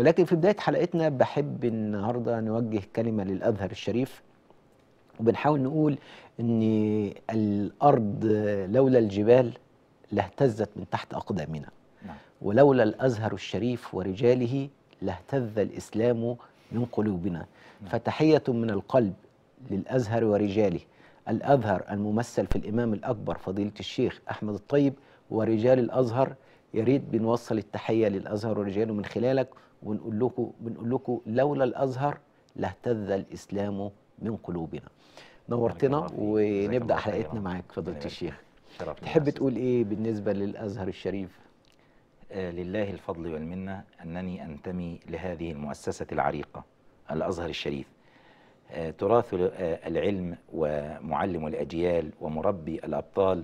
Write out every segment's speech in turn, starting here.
ولكن في بداية حلقتنا بحب النهاردة نوجه كلمة للأزهر الشريف وبنحاول نقول ان الارض لولا الجبال لاهتزت من تحت اقدامنا نعم. ولولا الازهر الشريف ورجاله لاهتز الاسلام من قلوبنا فتحيه من القلب للازهر ورجاله الازهر الممثل في الامام الاكبر فضيله الشيخ احمد الطيب ورجال الازهر يا ريت بنوصل التحيه للازهر ورجاله من خلالك ونقول لكم بنقول لكم لولا الازهر لاهتز الاسلام من قلوبنا نورتنا بارك الله فيك. جزاك ونبدا الله حلقتنا خيرا. معاك فضيله يبارك الشيخ شرف لي تحب يا أستاذ. تقول ايه بالنسبه للازهر الشريف آه، لله الفضل والمنة أنني أنتمي لهذه المؤسسة العريقة الأزهر الشريف آه، تراث ال- آه، العلم ومعلم الأجيال ومربي الأبطال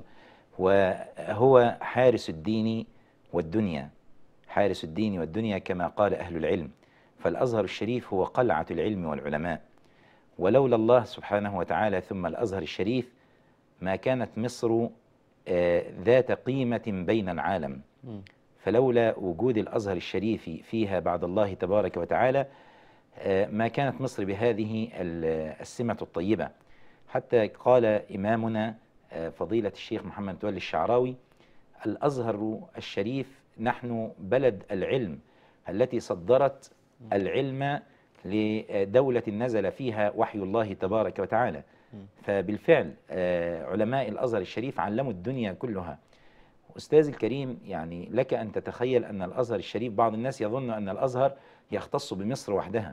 وهو حارس الدين والدنيا حارس الدين والدنيا كما قال أهل العلم فالأزهر الشريف هو قلعة العلم والعلماء ولولا الله سبحانه وتعالى ثم الأزهر الشريف ما كانت مصر آه، ذات قيمة بين العالم مم. فلولا وجود الازهر الشريف فيها بعد الله تبارك وتعالى آه، ما كانت مصر بهذه ال- السمه الطيبه حتى قال امامنا آه، فضيله الشيخ محمد متولي الشعراوي الازهر الشريف نحن بلد العلم التي صدرت العلم لدوله نزل فيها وحي الله تبارك وتعالى فبالفعل آه، علماء الازهر الشريف علموا الدنيا كلها أستاذي الكريم يعني لك أن تتخيل أن الأزهر الشريف بعض الناس يظن أن الأزهر يختص بمصر وحدها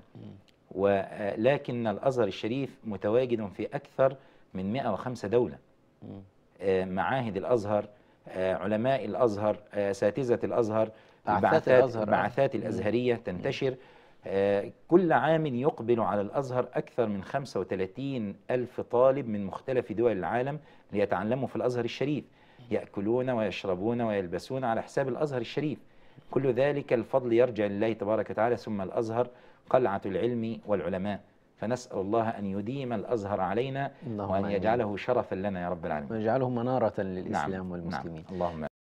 ولكن الأزهر الشريف متواجد في أكثر من 105 دولة مم. آه، معاهد الأزهر آه، علماء الأزهر آه، أساتذة الأزهر بعثات البعثات الأزهر، آه. البعثات الأزهرية تنتشر آه، كل عام يقبل على الأزهر أكثر من 35 ألف طالب من مختلف دول العالم ليتعلموا في الأزهر الشريف يأكلون ويشربون ويلبسون على حساب الأزهر الشريف كل ذلك الفضل يرجع لله تبارك وتعالى ثم الأزهر قلعة العلم والعلماء فنسأل الله أن يديم الأزهر علينا اللهم وأن آمين. يجعله شرفا لنا يا رب العالمين ويجعله مناره نعم للاسلام نعم والمسلمين اللهم